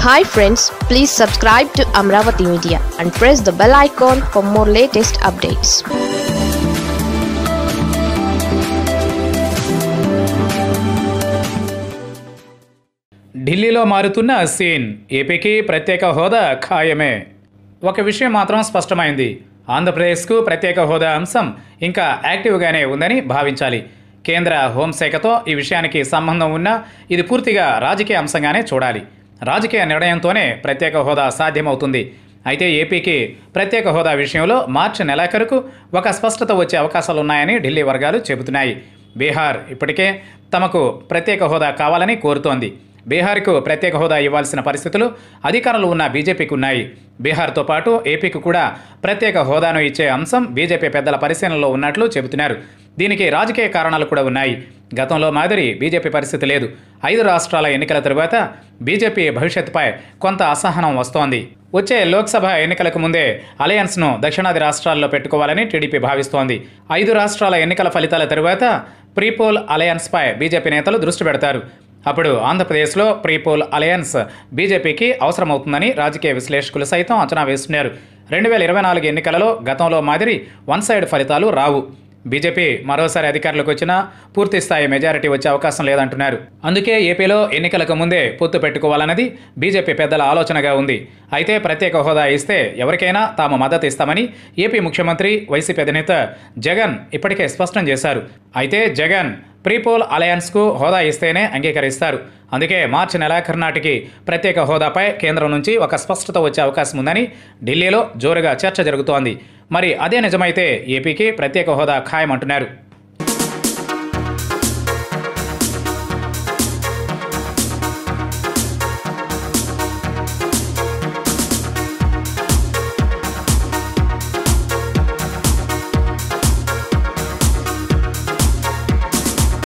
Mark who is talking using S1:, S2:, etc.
S1: hi friends please subscribe to Amaravati media and press the bell icon for more latest updates
S2: ఢిల్లీలో మారుతున్న scene ఏపీకి ప్రత్యేక హోదా ఖాయమే ఒక విషయం మాత్రం స్పష్టమైంది ఆంధ్రప్రదేశ్కు ప్రత్యేక హోదా అంశం ఇంకా యాక్టివ్గానే ఉందని భావించాలి కేంద్ర హోంశాఖతో ఈ విషయానికి సంబంధం ఉన్నా ఇది పూర్తిగా రాజకీయ అంశంగానే చూడాలి రాజకీయ నిర్ణయంతోనే ప్రత్యేక హోదా సాధ్యమవుతుంది అయితే ఏపీకి ప్రత్యేక హోదా విషయంలో మార్చి నెలాఖరుకు ఒక స్పష్టత వచ్చే అవకాశాలున్నాయని ఢిల్లీ వర్గాలు చెబుతున్నాయి బీహార్ ఇప్పటికే తమకు ప్రత్యేక హోదా కావాలని కోరుతోంది బీహార్కు ప్రత్యేక హోదా ఇవ్వాల్సిన పరిస్థితులు అధికారంలో ఉన్న బీజేపీకి ఉన్నాయి బీహార్తో పాటు ఏపీకి కూడా ప్రత్యేక హోదాను ఇచ్చే అంశం బీజేపీ పెద్దల పరిశీలనలో ఉన్నట్లు చెబుతున్నారు దీనికి రాజకీయ కారణాలు కూడా ఉన్నాయి గతంలో మాదిరి బీజేపీ పరిస్థితి లేదు ఐదు రాష్ట్రాల ఎన్నికల తరువాత బీజేపీ భవిష్యత్తుపై కొంత అసహనం వస్తోంది వచ్చే లోక్సభ ఎన్నికలకు ముందే అలయన్స్ను దక్షిణాది రాష్ట్రాల్లో పెట్టుకోవాలని టీడీపీ భావిస్తోంది ఐదు రాష్ట్రాల ఎన్నికల ఫలితాల తరువాత ప్రీపోల్ అలయన్స్పై బీజేపీ నేతలు దృష్టి పెడతారు అప్పుడు ఆంధ్రప్రదేశ్లో ప్రీపోల్ అలయన్స్ బీజేపీకి అవసరమవుతుందని రాజకీయ విశ్లేషకులు సైతం అంచనా వేస్తున్నారు రెండు వేల ఇరవై నాలుగు ఎన్నికలలో గతంలో మాదిరి వన్ సైడ్ ఫలితాలు రావు బీజేపీ మరోసారి అధికారంలోకి వచ్చినా పూర్తి స్థాయి మెజారిటీ వచ్చే అవకాశం లేదంటున్నారు అందుకే ఏపీలో ఎన్నికలకు ముందే పొత్తు పెట్టుకోవాలన్నది బీజేపీ పెద్దల ఆలోచనగా ఉంది అయితే ప్రత్యేక హోదా ఇస్తే ఎవరికైనా తాము మద్దతు ఇస్తామని ఏపీ ముఖ్యమంత్రి వైసీపీ అధినేత జగన్ ఇప్పటికే స్పష్టం చేశారు అయితే జగన్ ప్రీపోల్ అలయన్స్కు హోదా ఇస్తేనే అంగీకరిస్తారు అందుకే మార్చి నెలాఖరు నాటికి ప్రత్యేక హోదాపై కేంద్రం నుంచి ఒక స్పష్టత వచ్చే అవకాశం ఉందని ఢిల్లీలో జోరుగా చర్చ జరుగుతోంది మరి అదే నిజమైతే ఏపీకి ప్రత్యేక హోదా ఖాయమంటున్నారు